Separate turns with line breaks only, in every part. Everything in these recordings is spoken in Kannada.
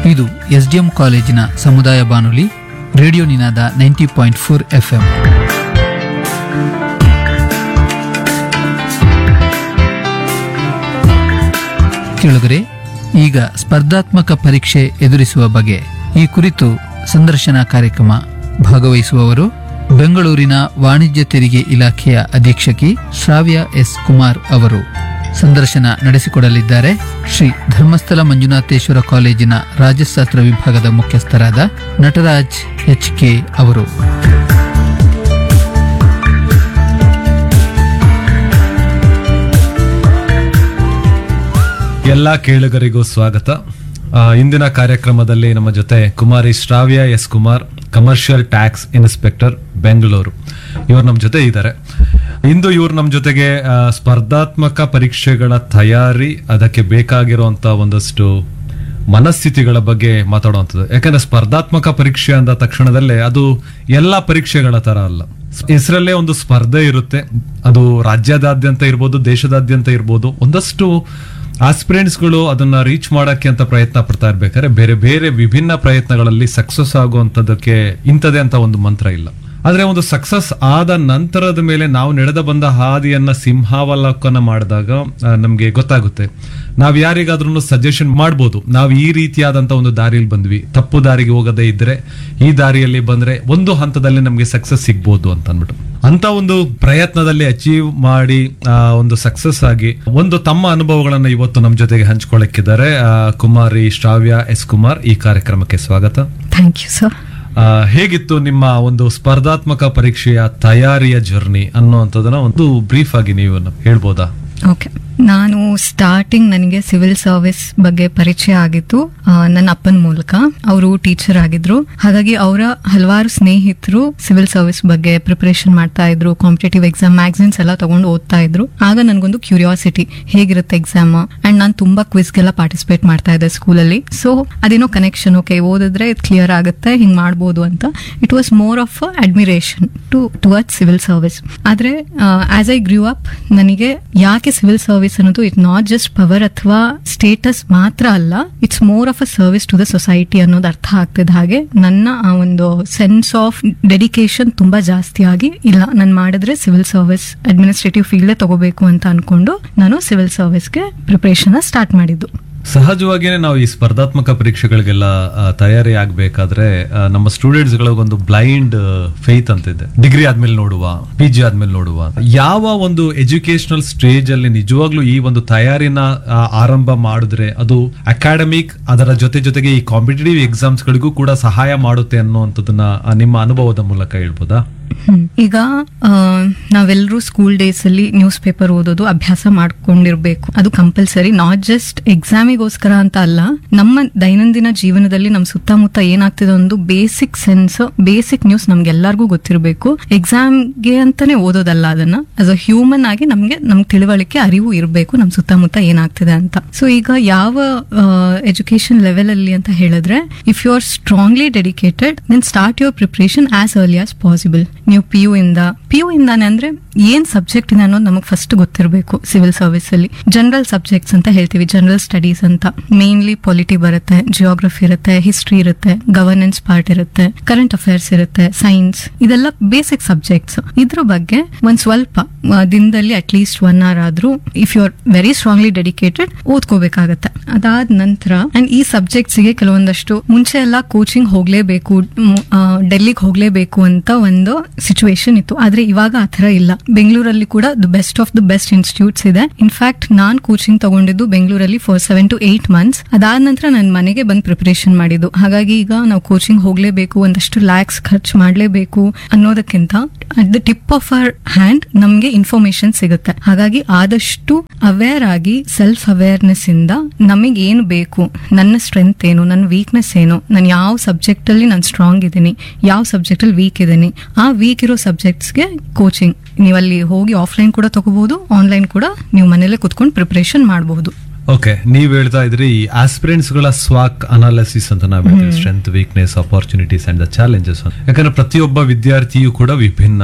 ಇದು ಎಸ್ಡಿಎಂ ಕಾಲೇಜಿನ ಸಮುದಾಯ ಬಾನುಲಿ radio Ninada ninety point four FM ಕೇಳುಗರೆ ಈಗ ಸ್ಪರ್ಧಾತ್ಮಕ ಪರೀಕ್ಷೆ ಎದುರಿಸುವ ಬಗೆ ಈ ಕುರಿತು ಸಂದರ್ಶನ ಕಾರ್ಯಕ್ರಮ ಭಾಗವಹಿಸುವವರು ಬೆಂಗಳೂರಿನ ವಾಣಿಜ್ಯ ತೆರಿಗೆ ಇಲಾಖೆಯ ಅಧೀಕ್ಷಕಿ ಶ್ರಾವ್ಯ ಎಸ್ ಕುಮಾರ್ ಅವರು ಸಂದರ್ಶನ ನಡೆಸಿಕೊಡಲಿದ್ದಾರೆ ಶ್ರೀ ಧರ್ಮಸ್ಥಳ ಮಂಜುನಾಥೇಶ್ವರ ಕಾಲೇಜಿನ ರಾಜ್ಯಶಾಸ್ತ್ರ ವಿಭಾಗದ ಮುಖ್ಯಸ್ಥರಾದ ನಟರಾಜ್ ಎಚ್ ಕೆ ಅವರು
ಎಲ್ಲ ಕೇಳುಗರಿಗೂ ಸ್ವಾಗತ ಆ, ಇಂದಿನ ಕಾರ್ಯಕ್ರಮದಲ್ಲಿ ನಮ್ಮ ಜೊತೆ ಕುಮಾರಿ Shravya S Kumar commercial tax inspector Bengaluru ಇವರು ನಮ್ಮ ಜೊತೆ ಇದ್ದಾರೆ ಇಂದು ಇವರು ನಮ್ಮ ಜೊತೆಗೆ ಆ, ಸ್ಪರ್ಧಾತ್ಮಕ ಪರೀಕ್ಷೆಗಳ ತಯಾರಿ ಅದಕ್ಕೆ ಬೇಕಾಗಿರುವಂತ ಒಂದಷ್ಟು ಮನಸ್ಥಿತಿಗಳ ಬಗ್ಗೆ ಮಾತಾಡುವಂಥದ್ದು ಯಾಕಂದ್ರೆ ಸ್ಪರ್ಧಾತ್ಮಕ ಪರೀಕ್ಷೆ ಅಂದ ತಕ್ಷಣದಲ್ಲೇ ಅದು ಎಲ್ಲ ಪರೀಕ್ಷೆಗಳ ತರ ಅಲ್ಲ ಹೆಸರಲ್ಲೇ ಒಂದು ಸ್ಪರ್ಧೆ ಇರುತ್ತೆ ಅದು ರಾಜ್ಯದಾದ್ಯಂತ ಇರ್ಬೋದು ದೇಶದಾದ್ಯಂತ ಇರ್ಬೋದು ಒಂದಷ್ಟು ಆಸ್ಪಿರೆಂಟ್ಸ್ಗಳು ಅದನ್ನ ರೀಚ್ ಮಾಡಕ್ಕೆ ಅಂತ ಪ್ರಯತ್ನ ಪಡ್ತಾ ಇರ್ಬೇಕಾದ್ರೆ ಬೇರೆ ಬೇರೆ ವಿಭಿನ್ನ ಪ್ರಯತ್ನಗಳಲ್ಲಿ ಸಕ್ಸಸ್ ಆಗುವಂತದಕ್ಕೆ ಇಂಥದೇ ಅಂತ ಒಂದು ಮಂತ್ರ ಇಲ್ಲ ಆದ್ರೆ ಒಂದು ಸಕ್ಸಸ್ ಆದ ನಂತರದ ಮೇಲೆ ನಾವು ನಡೆದ ಬಂದ ಹಾದಿಯನ್ನ ಸಿಂಹಾವಲೋಕನ ಮಾಡಿದಾಗ ಆ, ನಮ್ಗೆ ಗೊತ್ತಾಗುತ್ತೆ ನಾವ್ ಯಾರಿಗಾದ್ರೂ ಸಜೆಷನ್ ಮಾಡ್ಬೋದು ನಾವು ಈ ರೀತಿಯಾದಂತ ಒಂದು ದಾರಿಯಲ್ಲಿ ಬಂದ್ವಿ ತಪ್ಪು ದಾರಿಗೆ ಹೋಗದೇ ಇದ್ರೆ ಈ ದಾರಿಯಲ್ಲಿ ಬಂದ್ರೆ ಒಂದು ಹಂತದಲ್ಲಿ ನಮ್ಗೆ ಸಕ್ಸಸ್ ಸಿಗ್ಬೋದು ಅಂತ ಅಂದ್ಬಿಟ್ಟು ಅಂತ ಒಂದು ಪ್ರಯತ್ನದಲ್ಲಿ ಅಚೀವ್ ಮಾಡಿ ಆ, ಒಂದು ಸಕ್ಸಸ್ ಆಗಿ ಒಂದು ತಮ್ಮ ಅನುಭವಗಳನ್ನ ಇವತ್ತು ನಮ್ಮ ಜೊತೆಗೆ ಹಂಚ್ಕೊಳ್ಳಕ್ಕಿದ್ದಾರೆ ಆ, ಕುಮಾರಿ ಶ್ರಾವ್ಯ ಎಸ್ ಕುಮಾರ್ ಈ ಕಾರ್ಯಕ್ರಮಕ್ಕೆ ಸ್ವಾಗತ
ಥ್ಯಾಂಕ್ ಯು ಸರ್
ಆ, ಹೇಗಿತ್ತು ನಿಮ್ಮ ಒಂದು ಸ್ಪರ್ಧಾತ್ಮಕ ಪರೀಕ್ಷೆಯ ತಯಾರಿಯ ಜರ್ನಿ ಅನ್ನುವಂಥದ್ದನ್ನ ಒಂದು ಬ್ರೀಫ್ ಆಗಿ ನೀವು ನ- ಹೇಳ್ಬೋದಾ
ಓಕೆ ನಾನು ಸ್ಟಾರ್ಟಿಂಗ್ ನನಗೆ ಸಿವಿಲ್ ಸರ್ವಿಸ್ ಬಗ್ಗೆ ಪರಿಚಯ ಆಗಿತ್ತು ಆ, ನನ್ನ ಅಪ್ಪನ ಮೂಲಕ ಅವರು ಟೀಚರ್ ಆಗಿದ್ರು ಹಾಗಾಗಿ ಅವರ ಹಲವಾರು ಸ್ನೇಹಿತರು ಸಿವಿಲ್ ಸರ್ವಿಸ್ ಬಗ್ಗೆ ಪ್ರಿಪರೇಷನ್ ಮಾಡ್ತಾ ಇದ್ರು ಕಾಂಪಿಟೇಟಿವ್ ಎಕ್ಸಾಮ್ ಮ್ಯಾಗಝಿನ್ಸ್ ಎಲ್ಲ ತಗೊಂಡು ಓದ್ತಾ ಇದ್ರು ಆಗ ನನಗೊಂದು ಕ್ಯೂರಿಯಾಸಿಟಿ ಹೇಗಿರುತ್ತೆ ಎಕ್ಸಾಮ್ ಅಂಡ್ ನಾನು ತುಂಬಾ ಕ್ವಿಸ್ಗೆಲ್ಲ ಪಾರ್ಟಿಸಿಪೇಟ್ ಮಾಡ್ತಾ ಇದ್ದೆ ಸ್ಕೂಲಲ್ಲಿ ಸೊ ಅದೇನೋ ಕನೆಕ್ಷನ್ ಓಕೆ ಓದಿದ್ರೆ ಇದು ಕ್ಲಿಯರ್ ಆಗುತ್ತೆ ಹಿಂಗ್ ಮಾಡ್ಬೋದು ಅಂತ it was more of admiration to towards civil service ಆದ್ರೆ ಆಸ್ ಐ ಗ್ರೂ ಅಪ್ ನನಗೆ ಯಾಕೆ ಸಿವಿಲ್ ಸರ್ವಿಸ್ ಅನ್ನೋದು ಇಟ್ ನಾಟ್ ಜಸ್ಟ್ ಪವರ್ ಅಥವಾ ಸ್ಟೇಟಸ್ ಮಾತ್ರ ಅಲ್ಲ it's more of a service to the society ಅನ್ನೋದು ಅರ್ಥ ಆಗ್ತಿದ್ದ ಹಾಗೆ ನನ್ನ ಆ ಒಂದು ಸೆನ್ಸ್ ಆಫ್ ಡೆಡಿಕೇಶನ್ ತುಂಬಾ ಜಾಸ್ತಿ ಆಗಿ ಇಲ್ಲ ನಾನು ಮಾಡಿದ್ರೆ ಸಿವಿಲ್ ಸರ್ವಿಸ್ ಅಡ್ಮಿನಿಸ್ಟ್ರೇಟಿವ್ ಫೀಲ್ಡ್ ತಗೋಬೇಕು ಅಂತ ಅನ್ಕೊಂಡು ನಾನು ಸಿವಿಲ್ ಸರ್ವಿಸ್ಗೆ ಪ್ರಿಪರೇಷನ್ ಸ್ಟಾರ್ಟ್ ಮಾಡಿದ್ದು
ಸಹಜವಾಗಿಯೇ ನಾವು ಈ ಸ್ಪರ್ಧಾತ್ಮಕ ಪರೀಕ್ಷೆಗಳಿಗೆಲ್ಲ ಆ, ತಯಾರಿ ಆಗ್ಬೇಕಾದ್ರೆ ಆ, ನಮ್ಮ ಸ್ಟೂಡೆಂಟ್ಸ್ ಗಳಿಗೊಂದು ಬ್ಲೈಂಡ್ ಫೇತ್ ಅಂತಿದೆ ಡಿಗ್ರಿ ಆದ್ಮೇಲೆ ನೋಡುವ ಪಿ ಜಿ ಆದ್ಮೇಲೆ ನೋಡುವ ಯಾವ ಒಂದು ಎಜುಕೇಶನಲ್ ಸ್ಟೇಜ್ ಅಲ್ಲಿ ನಿಜವಾಗ್ಲೂ ಈ ಒಂದು ತಯಾರಿನ ಆ, ಆರಂಭ ಮಾಡಿದ್ರೆ ಅದು ಅಕಾಡೆಮಿಕ್ ಅದರ ಜೊತೆ ಜೊತೆಗೆ ಈ ಕಾಂಪಿಟೇಟಿವ್ ಎಕ್ಸಾಮ್ಸ್ ಗಳಿಗೂ ಕೂಡ ಸಹಾಯ ಮಾಡುತ್ತೆ ಅನ್ನುವಂಥದ್ದನ್ನ ಆ, ನಿಮ್ಮ ಅನುಭವದ ಮೂಲಕ ಹೇಳ್ಬೋದಾ
ಹ್ಮ್. ಈಗ ಆ, ನಾವೆಲ್ಲರೂ ಸ್ಕೂಲ್ ಡೇಸ್ ಅಲ್ಲಿ ನ್ಯೂಸ್ ಪೇಪರ್ ಓದೋದು ಅಭ್ಯಾಸ ಮಾಡ್ಕೊಂಡಿರ್ಬೇಕು ಅದು ಕಂಪಲ್ಸರಿ ನಾಟ್ ಜಸ್ಟ್ ಎಕ್ಸಾಮಿಗೋಸ್ಕರ ಅಂತ ಅಲ್ಲ ನಮ್ಮ ದೈನಂದಿನ ಜೀವನದಲ್ಲಿ ನಮ್ಮ ಸುತ್ತಮುತ್ತ ಏನಾಗ್ತಿದೆ ಒಂದು ಬೇಸಿಕ್ ಸೆನ್ಸ್ ಬೇಸಿಕ್ ನ್ಯೂಸ್ ನಮ್ಗೆಲ್ಲರಿಗೂ ಗೊತ್ತಿರಬೇಕು ಎಕ್ಸಾಮ್ಗೆ ಅಂತಾನೆ ಓದೋದಲ್ಲ ಅದನ್ನ ಆಸ್ ಅ ಹ್ಯೂಮನ್ ಆಗಿ ನಮ್ಗೆ ನಮ್ಗೆ ತಿಳುವಳಿಕೆ ಅರಿವು ಇರಬೇಕು ನಮ್ಮ ಸುತ್ತಮುತ್ತ ಏನಾಗ್ತಿದೆ ಅಂತ ಸೊ ಈಗ ಯಾವ ಎಜುಕೇಶನ್ ಲೆವೆಲ್ ಅಲ್ಲಿ ಅಂತ ಹೇಳಿದ್ರೆ if you are strongly dedicated then start your preparation as early as possible ನೀವು ಪಿ ಯು ಇಂದ ಪಿ ಯು ಇಂದಾನೆ ಅಂದ್ರೆ ಏನ್ ಸಬ್ಜೆಕ್ಟ್ ಇದೆ ಅನ್ನೋದು ನಮಗೆ ಫಸ್ಟ್ ಗೊತ್ತಿರಬೇಕು ಸಿವಿಲ್ ಸರ್ವಿಸ್ ಅಲ್ಲಿ ಜನರಲ್ ಸಬ್ಜೆಕ್ಟ್ಸ್ ಅಂತ ಹೇಳ್ತೀವಿ ಜನರಲ್ ಸ್ಟಡೀಸ್ ಅಂತ ಮೇನ್ಲಿ ಪೊಲಿಟಿ ಬರುತ್ತೆ ಜಿಯೋಗ್ರಫಿ ಇರುತ್ತೆ ಹಿಸ್ಟ್ರಿ ಇರುತ್ತೆ ಗವರ್ನೆನ್ಸ್ ಪಾರ್ಟ್ ಇರುತ್ತೆ ಕರೆಂಟ್ ಅಫೇರ್ಸ್ ಇರುತ್ತೆ ಸೈನ್ಸ್ ಇದೆಲ್ಲ ಬೇಸಿಕ್ ಸಬ್ಜೆಕ್ಟ್ಸ್ ಇದ್ರ ಬಗ್ಗೆ ಒಂದ್ ಸ್ವಲ್ಪ ಆ, ದಿನದಲ್ಲಿ ಅಟ್ ಲೀಸ್ಟ್ ಒನ್ ಅವರ್ ಆದ್ರೂ if you are very strongly dedicated ಓದ್ಕೋಬೇಕಾಗತ್ತೆ ಅದಾದ ನಂತರ ಅಂಡ್ ಈ ಸಬ್ಜೆಕ್ಟ್ಸ್ ಗೆ ಕೆಲವೊಂದಷ್ಟು ಮುಂಚೆ ಎಲ್ಲ ಕೋಚಿಂಗ್ ಹೋಗ್ಲೇಬೇಕು ಡೆಲ್ಲಿಗೆ ಹೋಗ್ಲೇಬೇಕು ಅಂತ ಒಂದು ಸಿಚುವೇಶನ್ ಇತ್ತು ಆದ್ರೆ ಇವಾಗ ಆ ಥರ ಇಲ್ಲ ಬೆಂಗಳೂರಲ್ಲಿ ಕೂಡ the best of the best institutes ಇದೆ ಇನ್ಫ್ಯಾಕ್ಟ್ ನಾನ್ ಕೋಚಿಂಗ್ ತಗೊಂಡಿದ್ದು ಬೆಂಗಳೂರಲ್ಲಿ for seven to eight months ಅದಾದ ನಂತರ ನನ್ನ ಮನೆಗೆ ಬಂದು ಪ್ರಿಪರೇಷನ್ ಮಾಡಿದ್ದು ಹಾಗಾಗಿ ಈಗ ನಾವು ಕೋಚಿಂಗ್ ಹೋಗ್ಲೇಬೇಕು ಒಂದಷ್ಟು ಲ್ಯಾಕ್ಸ್ ಖರ್ಚು ಮಾಡ್ಲೇಬೇಕು ಅನ್ನೋದಕ್ಕಿಂತ at the tip of our hand ನಮ್ಗೆ ಇನ್ಫಾರ್ಮೇಶನ್ ಸಿಗುತ್ತೆ ಹಾಗಾಗಿ ಆದಷ್ಟು ಅವೇರ್ ಆಗಿ ಸೆಲ್ಫ್ ಅವೇರ್ನೆಸ್ ಇಂದ ನಮಗೆ ಏನು ಬೇಕು ನನ್ನ ಸ್ಟ್ರೆಂತ್ ಏನು ನನ್ನ ವೀಕ್ನೆಸ್ ಏನು ನಾನು ಯಾವ ಸಬ್ಜೆಕ್ಟ್ ಅಲ್ಲಿ ನಾನು ಸ್ಟ್ರಾಂಗ್ ಇದ್ದೀನಿ ಯಾವ ಸಬ್ಜೆಕ್ಟ್ ಅಲ್ಲಿ ವೀಕ್ ಇದ್ದೀನಿ ಆ ವೀಕ್ ಇರೋ ಸಬ್ಜೆಕ್ಟ್ಸ್ಗೆ ಕೋಚಿಂಗ್ ನೀವು ಅಲ್ಲಿ ಹೋಗಿ ಆಫ್ಲೈನ್ ಕೂಡ ತಗೋಬಹುದು ಆನ್ಲೈನ್ ಕೂಡ ನೀವು ಮನೇಲೆ ಕುತ್ಕೊಂಡು ಪ್ರಿಪರೇಷನ್ ಮಾಡಬಹುದು
ಓಕೆ ನೀವ್ ಹೇಳ್ತಾ ಇದ್ರಿ ಈ ಆಸ್ಪಿರೆಂಟ್ಸ್ ಗಳ ಸ್ವಾಕ್ ಅನಾಲಿಸಿಸ್ ಅಂತ ನಾವ್ ಹೇಳ್ತೀವಿ strength weakness opportunities and the challenges ಯಾಕಂದ್ರೆ ಪ್ರತಿಯೊಬ್ಬ ವಿದ್ಯಾರ್ಥಿಯು ಕೂಡ ವಿಭಿನ್ನ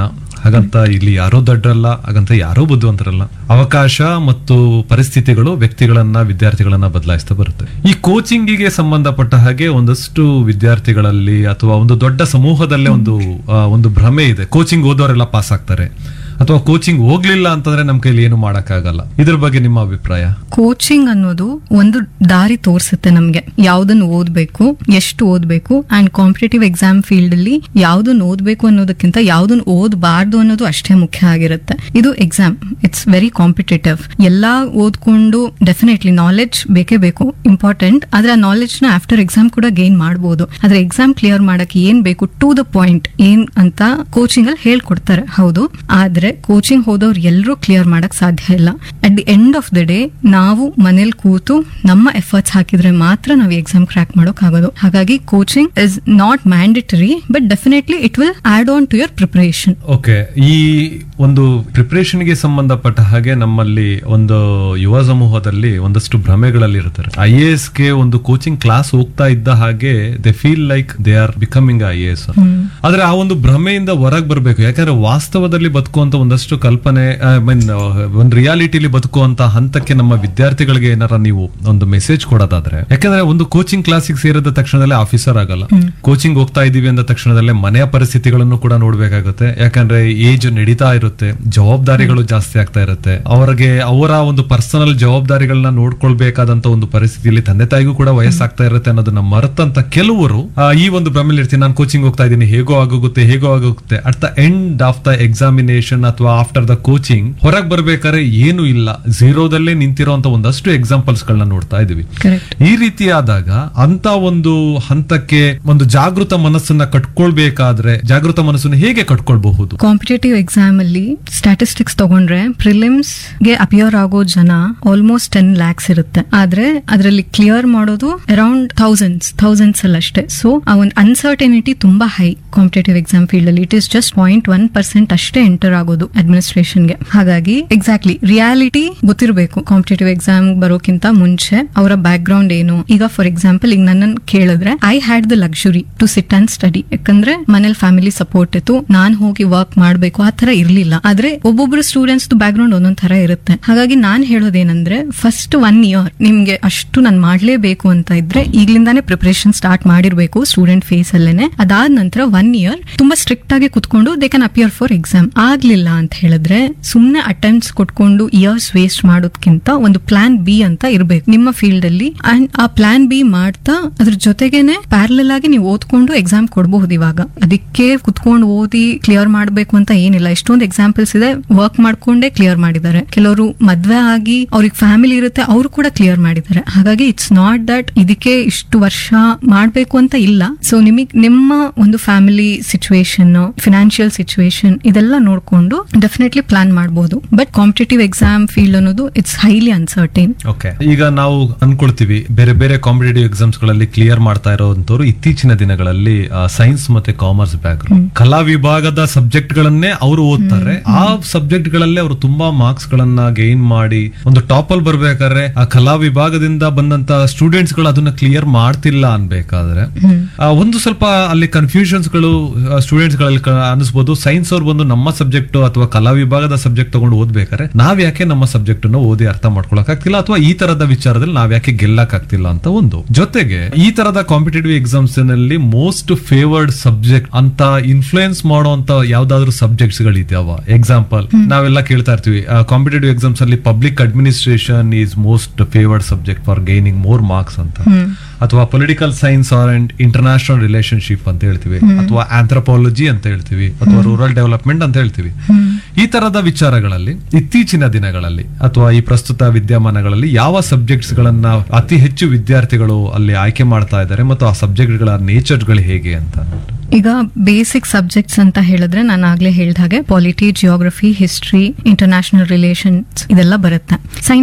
ಹಾಗಂತ ಇಲ್ಲಿ ಯಾರೋ ದಡ್ರಲ್ಲ ಹಾಗಂತ ಯಾರೋ ಬುದ್ಧಿವಂತರಲ್ಲ ಅವಕಾಶ ಮತ್ತು ಪರಿಸ್ಥಿತಿಗಳು ವ್ಯಕ್ತಿಗಳನ್ನ ವಿದ್ಯಾರ್ಥಿಗಳನ್ನ ಬದಲಾಯಿಸ್ತಾ ಬರುತ್ತೆ ಈ ಕೋಚಿಂಗಿಗೆ ಸಂಬಂಧಪಟ್ಟ ಹಾಗೆ ಒಂದಷ್ಟು ವಿದ್ಯಾರ್ಥಿಗಳಲ್ಲಿ ಅಥವಾ ಒಂದು ದೊಡ್ಡ ಸಮೂಹದಲ್ಲೇ ಒಂದು ಆ, ಒಂದು ಭ್ರಮೆ ಇದೆ ಕೋಚಿಂಗ್ ಓದೋರೆಲ್ಲ ಪಾಸ್ ಆಗ್ತಾರೆ ಅಥವಾ ಕೋಚಿಂಗ್ ಹೋಗ್ಲಿಲ್ಲ ಅಂತಂದ್ರೆ ನಮ್ ಕೈಲಿ ಏನು ಮಾಡಕ್ಕಾಗಲ್ಲ ಇದ್ರ ಬಗ್ಗೆ ನಿಮ್ಮ ಅಭಿಪ್ರಾಯ
ಕೋಚಿಂಗ್ ಅನ್ನೋದು ಒಂದು ದಾರಿ ತೋರಿಸುತ್ತೆ ನಮ್ಗೆ ಯಾವ್ದನ್ನ ಓದ್ಬೇಕು ಎಷ್ಟು ಓದ್ಬೇಕು ಅಂಡ್ ಕಾಂಪಿಟೇಟಿವ್ ಎಕ್ಸಾಮ್ ಫೀಲ್ಡ್ ಅಲ್ಲಿ ಯಾವ್ದನ್ನ ಓದ್ಬೇಕು ಅನ್ನೋದಕ್ಕಿಂತ ಯಾವ್ದನ್ನ ಓದಬಾರ್ದು ಅನ್ನೋದು ಅಷ್ಟೇ ಮುಖ್ಯ ಆಗಿರುತ್ತೆ ಇದು ಎಕ್ಸಾಮ್ ಇಟ್ಸ್ ವೆರಿ ಕಾಂಪಿಟೇಟಿವ್ ಎಲ್ಲಾ ಓದ್ಕೊಂಡು ಡೆಫಿನೆಟ್ಲಿ ನಾಲೆಡ್ಜ್ ಬೇಕೇ ಬೇಕು ಇಂಪಾರ್ಟೆಂಟ್ ಆದ್ರೆ ಆ ನಾಲೆಡ್ಜ್ ನ ಆಫ್ಟರ್ ಎಕ್ಸಾಮ್ ಕೂಡ ಗೇನ್ ಮಾಡಬಹುದು ಆದ್ರೆ ಎಕ್ಸಾಮ್ ಕ್ಲಿಯರ್ ಮಾಡಕ್ಕೆ ಏನ್ ಬೇಕು ಟು ದ ಪಾಯಿಂಟ್ ಏನ್ ಅಂತ ಕೋಚಿಂಗ್ ಅಲ್ಲಿ ಹೇಳ್ಕೊಡ್ತಾರೆ ಹೌದು ಆದ್ರೆ ಕೋಚಿಂಗ್ ಹೋದವ್ರು ಎಲ್ಲರೂ ಕ್ಲಿಯರ್ ಮಾಡಕ್ ಸಾಧ್ಯ ಇಲ್ಲ at the end of the day ನಾವು ಮನೇಲಿ ಕೂತು ನಮ್ಮ ಎಫರ್ಟ್ಸ್ ಹಾಕಿದ್ರೆ ಮಾತ್ರ ನಾವು ಎಕ್ಸಾಮ್ ಕ್ರ್ಯಾಕ್ ಮಾಡೋಕ್ ಆಗೋದು ಹಾಗಾಗಿ coaching is not mandatory but definitely it will add on to your preparation
okay ಈ ಒಂದು ಪ್ರಿಪರೇಷನ್ ಗೆ ಸಂಬಂಧಪಟ್ಟ ಹಾಗೆ ನಮ್ಮಲ್ಲಿ ಒಂದು ಯುವ ಸಮೂಹದಲ್ಲಿ ಒಂದಷ್ಟು ಭ್ರಮೆಗಳಲ್ಲಿ ಇರ್ತಾರೆ ಐ ಎ ಎಸ್ ಗೆ ಒಂದು ಕೋಚಿಂಗ್ ಕ್ಲಾಸ್ ಹೋಗ್ತಾ ಇದ್ದ ಹಾಗೆ they feel like they are becoming I A S ಆದ್ರೆ ಆ ಒಂದು ಭ್ರಮೆಯಿಂದ ಹೊರಗೆ ಬರಬೇಕು ಯಾಕಂದ್ರೆ ವಾಸ್ತವದಲ್ಲಿ ಬದುಕುವಂತ ಒಂದಷ್ಟು ಕಲ್ಪನೆ ಐ ಮೀನ್ ಒಂದು ರಿಯಾಲಿಟಿಲಿ ಬದುಕುವಂತ ಹಂತಕ್ಕೆ ನಮ್ಮ ವಿದ್ಯಾರ್ಥಿಗಳಿಗೆ ಏನಾರ ನೀವು ಒಂದು ಮೆಸೇಜ್ ಕೊಡೋದಾದ್ರೆ ಯಾಕಂದ್ರೆ ಒಂದು ಕೋಚಿಂಗ್ ಕ್ಲಾಸಿಗೆ ಸೇರಿದ ತಕ್ಷಣದಲ್ಲೇ ಆಫೀಸರ್ ಆಗಲ್ಲ ಕೋಚಿಂಗ್ ಹೋಗ್ತಾ ಇದೀವಿ ಅಂದ ತಕ್ಷಣದಲ್ಲೇ ಮನೆಯ ಪರಿಸ್ಥಿತಿಗಳನ್ನು ಕೂಡ ನೋಡ್ಬೇಕಾಗುತ್ತೆ ಯಾಕಂದ್ರೆ ಏಜ್ ನಡೀತಾ ಇರುತ್ತೆ ಜವಾಬ್ದಾರಿಗಳು ಜಾಸ್ತಿ ಆಗ್ತಾ ಇರುತ್ತೆ ಅವರಿಗೆ ಅವರ ಒಂದು ಪರ್ಸನಲ್ ಜವಾಬ್ದಾರಿಗಳನ್ನ ನೋಡ್ಕೊಳ್ಬೇಕಾದಂತ ಒಂದು ಪರಿಸ್ಥಿತಿಯಲ್ಲಿ ತಂದೆ ತಾಯಿಗೂ ಕೂಡ ವಯಸ್ಸಾಗ್ತಾ ಇರುತ್ತೆ ಅನ್ನೋದನ್ನ ಮರೆತಂತ ಕೆಲವರು ಆ, ಈ ಒಂದು ಭ್ರಮೆಲಿ ಇರ್ತೀನಿ ನಾನು ಕೋಚಿಂಗ್ ಹೋಗ್ತಾ ಇದ್ದೀನಿ ಹೇಗೋ ಆಗೋಗುತ್ತೆ ಹೇಗೋ ಆಗೋಗುತ್ತೆ at the end of the examination ಅಥವಾ ಆಫ್ಟರ್ ದ ಕೋಚಿಂಗ್ ಹೊರಗೆ ಬರ್ಬೇಕಾದ್ರೆ ಏನು ಇಲ್ಲ ಝೀರೋದಲ್ಲೇ ನಿಂತಿರುವಂತ ಒಂದಷ್ಟು ಎಕ್ಸಾಂಪಲ್ಸ್ ಗಳನ್ನ ನೋಡ್ತಾ ಇದೀವಿ
ಕರೆಕ್ಟ್
ಈ ರೀತಿ ಆದಾಗ ಅಂತ ಒಂದು ಹಂತಕ್ಕೆ ಒಂದು ಜಾಗೃತ ಮನಸ್ಸನ್ನ ಕಟ್ಕೊಳ್ಬೇಕಾದ್ರೆ ಜಾಗೃತ ಮನಸ್ಸನ್ನು ಹೇಗೆ ಕಟ್ಕೊಳ್ಬಹುದು
ಕಾಂಪಿಟೇಟಿವ್ ಎಕ್ಸಾಮ್ ಅಲ್ಲಿ ಸ್ಟ್ಯಾಟಿಸ್ಟಿಕ್ಸ್ ತಗೊಂಡ್ರೆ ಪ್ರಿಲಿಮ್ಸ್ ಗೆ ಅಪಿಯರ್ ಆಗೋ ಜನ ಆಲ್ಮೋಸ್ಟ್ ಟೆನ್ ಲ್ಯಾಕ್ಸ್ ಇರುತ್ತೆ ಆದ್ರೆ ಅದರಲ್ಲಿ ಕ್ಲಿಯರ್ ಮಾಡೋದು ಅರೌಂಡ್ ಥೌಸಂಡ್ಸ್ ಥೌಸಂಡ್ಸ್ ಅಲ್ಲಿ ಅಷ್ಟೇ ಸೊ ಆ ಒಂದು ಅನ್ಸರ್ಟನಿಟಿ ತುಂಬಾ ಹೈ ಕಾಂಪಿಟೇಟಿವ್ ಎಕ್ಸಾಮ್ ಫೀಲ್ಡ್ ಅಲ್ಲಿ it is just point one percent ಅಷ್ಟೇ ಎಂಟರ್ ಆಗೋದು ಅಡ್ಮಿನಿಸ್ಟ್ರೇಷನ್ ಗೆ ಹಾಗಾಗಿ ಎಕ್ಸಾಕ್ಟ್ಲಿ ರಿಯಾಲಿಟಿ ಗೊತ್ತಿರಬೇಕು ಕಾಂಪಿಟೇಟಿವ್ ಎಕ್ಸಾಮ್ ಬರೋಕ್ಕಿಂತ ಮುಂಚೆ ಅವರ ಬ್ಯಾಕ್ ಗ್ರೌಂಡ್ ಏನು ಈಗ ಫಾರ್ ಎಕ್ಸಾಂಪಲ್ ಈಗ ನನ್ನನ್ನು ಕೇಳಿದ್ರೆ I had the luxury to sit and study ಯಾಕಂದ್ರೆ ಮನೇಲಿ ಫ್ಯಾಮಿಲಿ ಸಪೋರ್ಟ್ ಇತ್ತು ನಾನ್ ಹೋಗಿ ವರ್ಕ್ ಮಾಡ್ಬೇಕು ಆ ತರ ಇರ್ಲಿಲ್ಲ ಆದ್ರೆ ಒಬ್ಬೊಬ್ರು ಸ್ಟೂಡೆಂಟ್ಸ್ ಬ್ಯಾಕ್ ಗ್ರೌಂಡ್ ಒಂದೊಂದ್ ತರ ಇರುತ್ತೆ ಹಾಗಾಗಿ ನಾನ್ ಹೇಳೋದೇನಂದ್ರೆ ಫಸ್ಟ್ ಒನ್ ಇಯರ್ ನಿಮ್ಗೆ ಅಷ್ಟು ನಾನು ಮಾಡ್ಲೇಬೇಕು ಅಂತ ಇದ್ರೆ ಈಗ್ಲಿಂದಾನೇ ಪ್ರಿಪರೇಷನ್ ಸ್ಟಾರ್ಟ್ ಮಾಡಿರ್ಬೇಕು ಸ್ಟೂಡೆಂಟ್ ಫೇಸ್ ಅಲ್ಲೇನೆ ಅದಾದ ನಂತರ ಒನ್ ಇಯರ್ ತುಂಬಾ ಸ್ಟ್ರಿಕ್ಟ್ ಆಗಿ ಕುತ್ಕೊಂಡು they can appear for exam ಆಗ್ಲಿಲ್ಲ ಅಂತ ಹೇಳಿದ್ರೆ ಸುಮ್ನೆ ಅಟೆಂಪ್ಟ್ಸ್ ಕೊಟ್ಕೊಂಡು ಇಯರ್ಸ್ ವೇಸ್ಟ್ ಮಾಡೋದ್ಕಿಂತ ಒಂದು ಪ್ಲಾನ್ ಬಿ ಅಂತ ಇರ್ಬೇಕು ನಿಮ್ಮ ಫೀಲ್ಡ್ ಅಲ್ಲಿ ಅಂಡ್ ಆ ಪ್ಲಾನ್ ಬಿ ಮಾಡ್ತಾ ಅದ್ರ ಜೊತೆಗೇನೆ ಪ್ಯಾರಲಲ್ ಆಗಿ ನೀವು ಓದ್ಕೊಂಡು ಎಕ್ಸಾಮ್ ಕೊಡಬಹುದು ಇವಾಗ ಅದಕ್ಕೆ ಕುತ್ಕೊಂಡು ಓದಿ ಕ್ಲಿಯರ್ ಮಾಡ್ಬೇಕು ಅಂತ ಏನಿಲ್ಲ ಎಷ್ಟೊಂದು ಎಕ್ಸಾಂಪಲ್ಸ್ ಇದೆ ವರ್ಕ್ ಮಾಡ್ಕೊಂಡೇ ಕ್ಲಿಯರ್ ಮಾಡಿದ್ದಾರೆ ಕೆಲವರು ಮದ್ವೆ ಆಗಿ ಅವ್ರಿಗೆ ಫ್ಯಾಮಿಲಿ ಇರುತ್ತೆ ಅವರು ಕೂಡ ಕ್ಲಿಯರ್ ಮಾಡಿದ್ದಾರೆ ಹಾಗಾಗಿ ಇಟ್ಸ್ ನಾಟ್ ದಟ್ ಇದಕ್ಕೆ ಇಷ್ಟು ವರ್ಷ ಮಾಡ್ಬೇಕು ಅಂತ ಇಲ್ಲ ಸೊ ನಿಮಗ್ ನಿಮ್ಮ ಒಂದು ಫ್ಯಾಮಿಲಿ ಸಿಚುವೇಶನ್ ಫಿನಾನ್ಷಿಯಲ್ ಸಿಚುವೇಶನ್ ಇದೆಲ್ಲ ನೋಡ್ಕೊಂಡು ಡೆಫಿನೆಟ್ಲಿ ಪ್ಲಾನ್ ಮಾಡಬಹುದು ಬಟ್ ಕಾಂಪಿಟೇಟಿವ್ ಎಕ್ಸಾಮ್ ಫೀಲ್ಡ್ ಅನ್ನೋದು ಇಟ್ಸ್ ಹೈಲಿ ಅನ್ಸರ್ಟೈನ್
ಓಕೆ ಈಗ ನಾವು ಅನ್ಕೊಳ್ತೀವಿ ಬೇರೆ ಬೇರೆ ಕಾಂಪಿಟೇಟಿವ್ ಎಕ್ಸಾಮ್ಸ್ ಗಳಲ್ಲಿ ಕ್ಲಿಯರ್ ಮಾಡ್ತಾ ಇರೋಂತವ್ರು ಇತ್ತೀಚಿನ ದಿನಗಳಲ್ಲಿ ಸೈನ್ಸ್ ಮತ್ತೆ ಕಾಮರ್ಸ್ ಬ್ಯಾಕ್ ಕಲಾ ವಿಭಾಗದ ಸಬ್ಜೆಕ್ಟ್ ಗಳನ್ನೇ ಅವರು ಓದ್ತಾರೆ ಆ ಸಬ್ಜೆಕ್ಟ್ ಗಳಲ್ಲೇ ಅವರು ತುಂಬಾ ಮಾರ್ಕ್ಸ್ ಗಳನ್ನ ಗೈನ್ ಮಾಡಿ ಒಂದು ಟಾಪ್ ಅಲ್ಲಿ ಬರ್ಬೇಕಾದ್ರೆ ಆ ಕಲಾ ವಿಭಾಗದಿಂದ ಬಂದಂತ ಸ್ಟೂಡೆಂಟ್ಸ್ ಗಳು ಅದನ್ನ ಕ್ಲಿಯರ್ ಮಾಡ್ತಿಲ್ಲ ಅನ್ಬೇಕಾದ್ರೆ ಆ, ಒಂದು ಸ್ವಲ್ಪ ಅಲ್ಲಿ ಕನ್ಫ್ಯೂಷನ್ಸ್ ಗಳು ಸ್ಟೂಡೆಂಟ್ಸ್ ಗಳಲ್ಲಿ ಕ- ಅನಿಸ್ಬೋದು ಸೈನ್ಸ್ ಅವ್ರು ಬಂದು ನಮ್ಮ ಸಬ್ಜೆಕ್ಟ್ ಅಥವಾ ಕಲಾ ವಿಭಾಗದ ಸಬ್ಜೆಕ್ಟ್ ತಗೊಂಡು ಓದ್ಬೇಕಾದ್ರೆ ನಾವ್ ಯಾಕೆ ನಮ್ಮ ಸಬ್ಜೆಕ್ಟ್ ಅನ್ನು ಓದಿ ಅರ್ಥ ಮಾಡ್ಕೊಳಕ್ ಆಗ್ತಿಲ್ಲ ಅಥವಾ ಈ ತರದ ವಿಚಾರದಲ್ಲಿ ನಾವ್ ಯಾಕೆ ಗೆಲ್ಲಕ್ ಆಗ್ತಿಲ್ಲ ಅಂತ ಒಂದು ಜೊತೆಗೆ ಈ ತರದ ಕಾಂಪಿಟೇಟಿವ್ ಎಕ್ಸಾಮ್ಸ್ ನಲ್ಲಿ ಮೋಸ್ಟ್ ಫೇವರ್ಡ್ ಸಬ್ಜೆಕ್ಟ್ ಅಂತ ಇನ್ಫ್ಲೂಯೆನ್ಸ್ ಮಾಡುವಂತ ಯಾವ್ದಾದ್ರು ಸಬ್ಜೆಕ್ಟ್ಸ್ ಗಳಿದ್ಯಾವ ಎಕ್ಸಾಂಪಲ್ ನಾವೆಲ್ಲ ಕೇಳ್ತಾ ಇರ್ತೀವಿ ಕಾಂಪಿಟೇಟಿವ್ ಎಕ್ಸಾಮ್ಸ್ ಅಲ್ಲಿ public administration is most favoured subject for gaining more marks ಅಂತ ಅಥವಾ political science or and international relationship ಅಂತ ಹೇಳ್ತೀವಿ ಅಥವಾ ಆಂಥ್ರಪಾಲಜಿ ಅಂತ ಹೇಳ್ತೀವಿ ಅಥವಾ ರೂರಲ್ ಡೆವಲಪ್ಮೆಂಟ್ ಅಂತ ಹೇಳ್ತೀವಿ ಈ ತರದ ವಿಚಾರಗಳಲ್ಲಿ ಇತ್ತೀಚಿನ ದಿನಗಳಲ್ಲಿ ಅಥವಾ ಈ ಪ್ರಸ್ತುತ ವಿದ್ಯಮಾನಗಳಲ್ಲಿ ಯಾವ ಸಬ್ಜೆಕ್ಟ್ಸ್ ಗಳನ್ನ ಅತಿ ಹೆಚ್ಚು ವಿದ್ಯಾರ್ಥಿಗಳು ಅಲ್ಲಿ ಆಯ್ಕೆ ಮಾಡ್ತಾ ಇದ್ದಾರೆ ಮತ್ತು ಆ ಸಬ್ಜೆಕ್ಟ್ ಗಳ ನೇಚರ್ ಗಳು ಹೇಗೆ ಅಂತ
ಈಗ ಬೇಸಿಕ್ ಸಬ್ಜೆಕ್ಟ್ಸ್ ಅಂತ ಹೇಳಿದ್ರೆ ನಾನು ಆಗ್ಲೇ ಹೇಳ್ದ ಹಾಗೆ polity geography history international relations ಇದೆಲ್ಲ ಬರುತ್ತೆ ಸೈನ್ಸ್